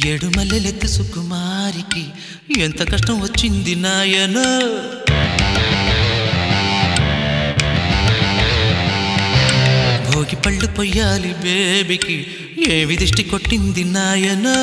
ఏడు మల్లెలెత్తి సుకుమారికి ఎంత కష్టం వచ్చింది నాయనో భోగి పళ్ళు పొయ్యాలి బేబీకి ఏ విదిష్టి కొట్టింది నాయనో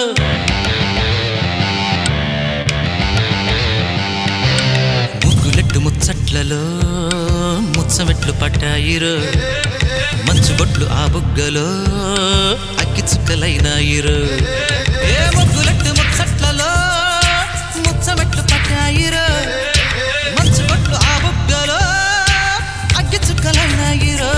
ముగ్గులెట్టు ముచ్చట్లలో ముచ్చమెట్లు పట్టాయిరో మంచు బొట్లు ఆ బుగ్గలో అగ్గి చుక్కలైనాయిరో ఏ ముగ్గులెట్టు ముచ్చట్లలో ముచ్చమెట్లు పట్టాయిరో మంచు బొట్లు ఆ బుగ్గలో అగ్గి చుక్కలైనాయిరో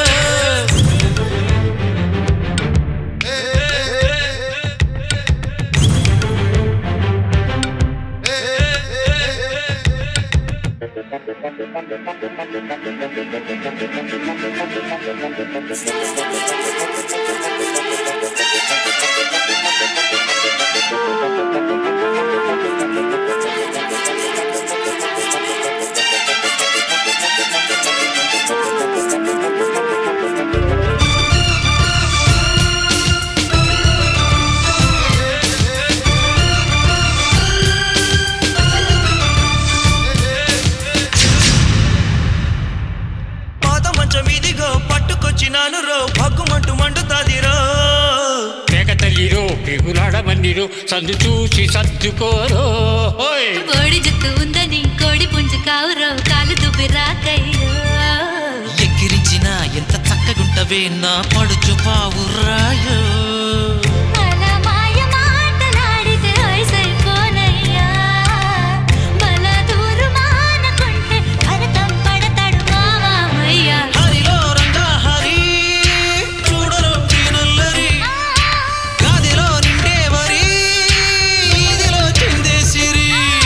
పాత మంచం ఇదిగో పట్టుకొచ్చినాను రో భగ్గుమంటూ మండుతాదిరో పేక తల్లిరో పెగులాడమన్నిరో సందు చూసి సర్దుకోరో హోయ్ కోడి జుట్టు ఉందని కోడి పుంజు కావురో కాలు దుబ్బి రాకయ్యో ఎక్కిరించిన ఎంత చక్కగుంటవే నా పడుచు పావురాయో అలా మాయ మాటలాడితే వయసైపోనయ్యా బల దూరు మానకుంటే భరతం పడతాడు మామయ్య హరిలో రంగా హరి చూడరు దీనుల్లరి గాదిలో నిండే వరి ఈదిలో చిందేసిరి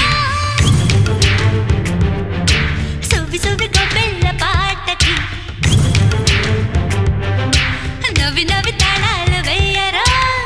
సువ్వి సువ్వి గొబ్బెళ్ళ పాటకి నవ్వి నవ్వి తాళాలు వెయ్యరా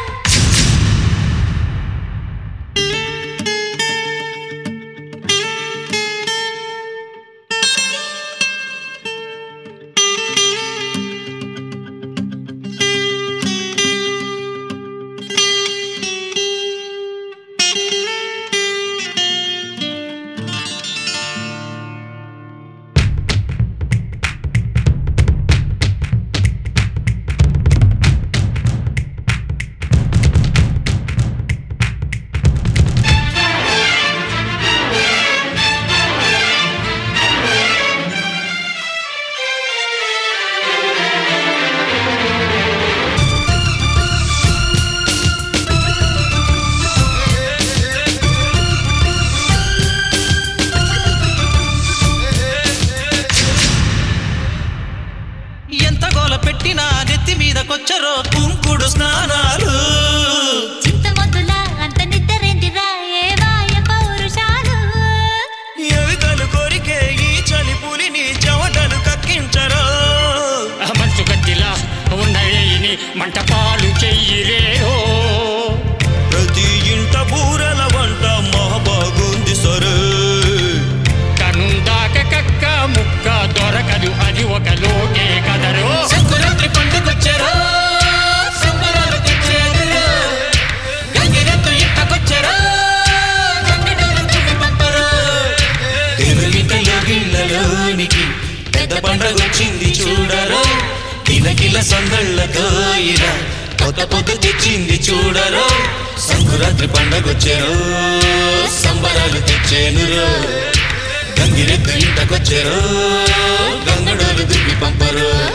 ఎంత గోల పెట్టినా నెత్తి మీదకొచ్చరో కుంకుడు స్నానాలు చిత్తమొద్దులా అంత నిద్రేందిరా ఏ వాయ పౌరుషాలు ఎవికలు కోరికే ఈ చలి పులిని చెవటలు కక్కించరో మనసు గడ్డిలా ఉన్న వేయిని మంట పాలు చెయ్యిరేరో ప్రతి ఇంట బూరెల వంట మహాబాగుంది సరే కనుందాక కక్క ముక్క దొరకదు అది ఒక లోకే కదరో సంకురాత్రి పండుగొచ్చారో సంబరాలు తెచ్చేదిరో గంగిరెద్దు ఇంటకొచ్చారో గంగిడోలు చుట్టి పంపరో తెలుగింటలో గిళ్ళలోనికి పెద్ద పండగొచ్చింది చూడరో కిలకిల సందళ్ళతో ఇలా కొత్త పొద్దు తెచ్చింది చూడరో సంకురాత్రి పండగొచ్చారో సంబరాలు తెచ్చేనురో గంగిరెద్దు ఇంటకొచ్చారో గంగడోలు దుబ్బి పంపరో